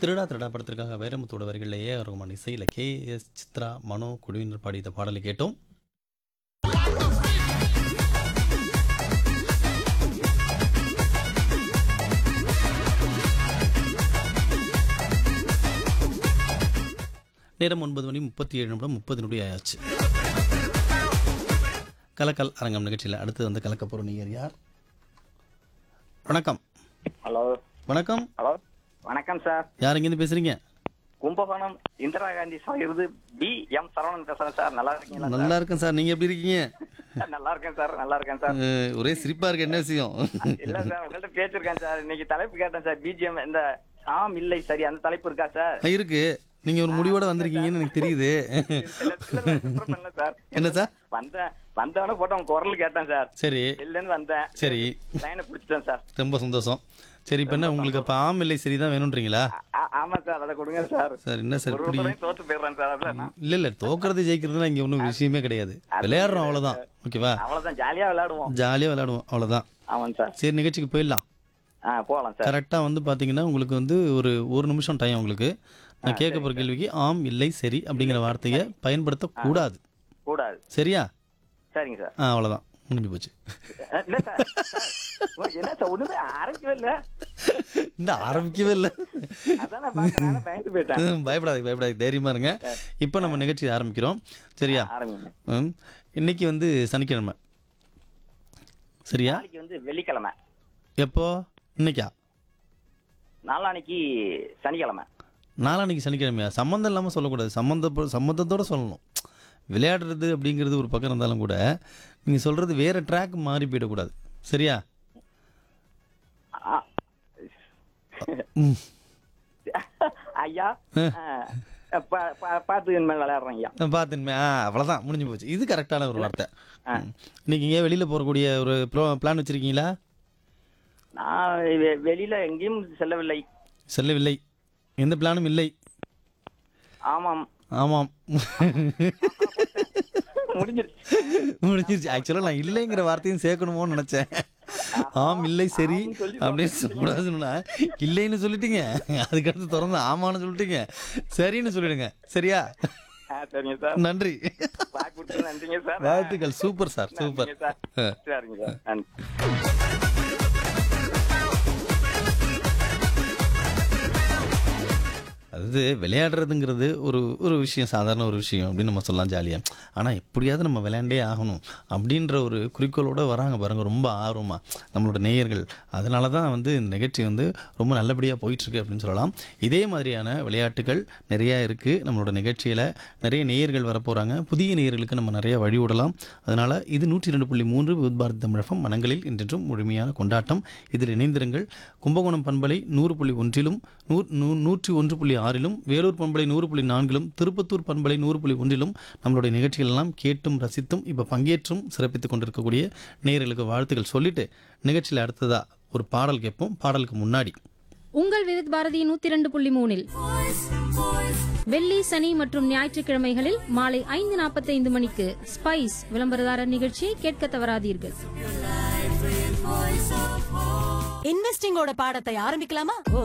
திருடா திருடா படத்திற்காக வைரமுத்தோட வரிகளில் ஏ ஆர் ரகுமான் இசையில் கே எஸ் சித்ரா மனோ குழுவினர் பாடி இந்த பாடலை கேட்டோம் நேரம் ஒன்பது மணி முப்பத்தி ஏழு நிமிடம் முப்பது நொடி ஆயாச்சு கலக்கல் அரங்கம் நிகழ்ச்சியில் அடுத்து வந்து கலக்க போகிற நீங்கள் யார் வணக்கம் ஹலோ வணக்கம் ஹலோ வணக்கம் சார் யார் இங்கேருந்து பேசுகிறீங்க கும்பகோணம் இந்திரா காந்தி சாகிறது பி எம் சரவணன் பேசுறேன் சார் நல்லா இருக்கீங்களா நல்லா இருக்கேன் சார் நீங்கள் எப்படி இருக்கீங்க சார்? நல்லா இருக்கேன் சார் நல்லா இருக்கேன் சார் அஹ், ஒரே சிரிப்பா இருக்கு என்ன விஷயம் இல்ல சார் உங்கள்ட்ட பேசிருக்கேன் சார் இன்னைக்கு தலைப்பு கேட்டேன் சார் பிஜிஎம் இந்த ஆம் இல்லை சரி அந்த தலைப்பு இருக்கா சார் அஹ், இருக்கு நீங்க ஒரு முடிவோட வந்திருக்கீங்கன்னு எனக்கு தெரியுது இல்ல, இல்ல, இல்ல, சுத்தம் இல்ல சார் என்ன சார் வந்தேன் வந்தவன போட்டு உங்க குரல் கேட்டேன் சார் சரி இல்லன்னு வந்தேன் சரி லைனை பிடிச்சிட்டேன் சார் ரொம்ப சந்தோஷம் சரி இப்போ என்ன உங்களுக்கு அப்போ ஆம் இல்லை சரி தான் வேணுன்றீங்களா ஆ- ஆமா சார் அதை கொடுங்க சார் சார் என்ன சார் ஒரு இப்படி முறையும் தோத்து போயிடுறேன் சார் அதுல நான் இல்ல இல்ல தோக்குறது ஜெயிக்கிறதுலாம் இங்க ஒன்றும் விஷயமே கிடையாது விளையாடுறோம் அவ்வளவுதான் ஓகேவா அவ்வளவுதான் ஜாலியா விளையாடுவோம் ஜாலியா விளையாடுவோம் அவ்வளவுதான் ஆமாம் சார் சரி நிகழ்ச்சிக்கு போயிடலாம் ஆ போகலாம் சார் கரெக்டாக வந்து பார்த்தீங்கன்னா உங்களுக்கு வந்து ஒரு ஒரு நிமிஷம் டைம் உங்களுக்கு நான் கேட்க போகிற கேள்விக்கு ஆம் இல்லை சரி அப்படிங்கிற வார்த்தையை பயன்படுத்தக்கூடாது கூடாது சரியா சரிங்க சார் ஆ அவ்வளோதான் முடிஞ்சு போச்சு அஹ் இல்ல சார் சார், என்ன சார் ஒண்ணுமே ஆரம்பிக்கவே இல்ல இந்த ஆரம்பிக்கவே இல்லை அதான் நான் பார்த்தேன் நானே பயந்து போயிட்டேன் பயப்படாது பயப்படாது தைரியமா இருங்க இப்போ நம்ம நிகழ்ச்சி ஆரம்பிக்கிறோம் சரியா ஆரம்பிங்க ம். இன்னைக்கு வந்து சனிக்கிழமை சரியா நாளைக்கு வந்து வெள்ளிக்கிழமை எப்போ இன்னைக்கா நாளானைக்கு சனிக்கிழமை நாளான்னைக்கு சனிக்கிழமையா சம்மந்தம் இல்லாமல் சொல்லக்கூடாது சம்மந்த சம்மந்தத்தோட சொல்லணும் விளையாடுறது அப்படிங்கிறது ஒரு பக்கம் இருந்தாலும் கூட நீங்கள் சொல்கிறது வேறு ட்ராக் மாறி போயிடக்கூடாது சரியா ஆ. ம். ஐயா அஹ், பா- பா- பார்த்து இனிமேல் விளையாடுறேன் ஐயா பார்த்துமே ஆ அவ்வளோதான் முடிஞ்சு போச்சு இது கரெக்டான ஒரு வார்த்தை ம். இன்னைக்கு இங்கே வெளியில் போகக்கூடிய ஒரு ப்ரோ பிளான் வச்சுருக்கீங்களா நான் வெ- வெளியில எங்கேயும் செல்லவில்லை செல்லவில்லை எந்த பிளானும் இல்லை ஆமாம் ஆமாம் முடிஞ்சிருச்சு முடிஞ்சிருச்சு ஆக்சுவலாக நான் இல்லைங்கிற வார்த்தையும் சேர்க்கணுமோன்னு நினச்சேன் ஆம் இல்லை சரி அப்படின்னு சொல்லக்கூடாதுன்னா இல்லைன்னு சொல்லிட்டீங்க அதுக்கடுத்து திறந்து ஆமான்னு சொல்லிட்டீங்க சரின்னு சொல்லிடுங்க சரியா ஆ, சரிங்க சார் நன்றி வாக்கு கொடுத்து நன்றிங்க சார் வாழ்த்துக்கள் சூப்பர் சார் சூப்பர் நன்றிங்க சார் சரிங்க சார் நன்றி அதாவது விளையாடுறதுங்கிறது ஒரு ஒரு விஷயம் சாதாரண ஒரு விஷயம் அப்படின்னு நம்ம சொல்லலாம் ஜாலியாக ஆனால் எப்படியாவது நம்ம விளையாண்டே ஆகணும் அப்படின்ற ஒரு குறிக்கோளோட வராங்க பாருங்க ரொம்ப ஆர்வமாக நம்மளோட நேயர்கள் அதனால தான் வந்து இந்த நிகழ்ச்சி வந்து ரொம்ப நல்லபடியாக போயிட்டுருக்கு அப்படின்னு சொல்லலாம் இதே மாதிரியான விளையாட்டுகள் நிறையா இருக்குது நம்மளோட நிகழ்ச்சியில் நிறைய நேயர்கள் வரப்போகிறாங்க புதிய நேயர்களுக்கு நம்ம நிறைய வழி விடலாம் அதனால் இது நூற்றி ரெண்டு புள்ளி மூன்று வித் பாரதி தமிழகம் மனங்களில் இன்றென்றும் முழுமையான கொண்டாட்டம் இதில் இணைந்திருங்கள் கும்பகோணம் பண்பலை நூறு புள்ளி ஒன்றிலும் நூறு நூ- நூற்றி ஒன்று புள்ளி ஆறிலும் வேலூர் பண்பலை நூறு புள்ளி நான்கிலும் திருப்பத்தூர் பண்பலை நூறு புள்ளி ஒன்றிலும் நம்மளுடைய நிகழ்ச்சிகள் எல்லாம் கேட்டும் ரசித்தும் இப்போ பங்கேற்றும் சிறப்பித்துக் கொண்டிருக்கக்கூடிய நேயர்களுக்கு வாழ்த்துக்கள் சொல்லிட்டு நிகழ்ச்சியில் அடுத்ததா ஒரு பாடல் கேட்போம் பாடலுக்கு முன்னாடி உங்கள் விருத் பாரதி நூத்தி இரண்டு புள்ளி மூணில் வெள்ளி சனி மற்றும் ஞாயிற்றுக்கிழமைகளில் மாலை ஐந்து நாற்பத்தைந்து மணிக்கு ஸ்பைஸ் விளம்பரதாரர் நிகழ்ச்சியை கேட்க தவறாதீர்கள் இன்வெஸ்டிங்கோட பாடத்தை ஆரம்பிக்கலாமா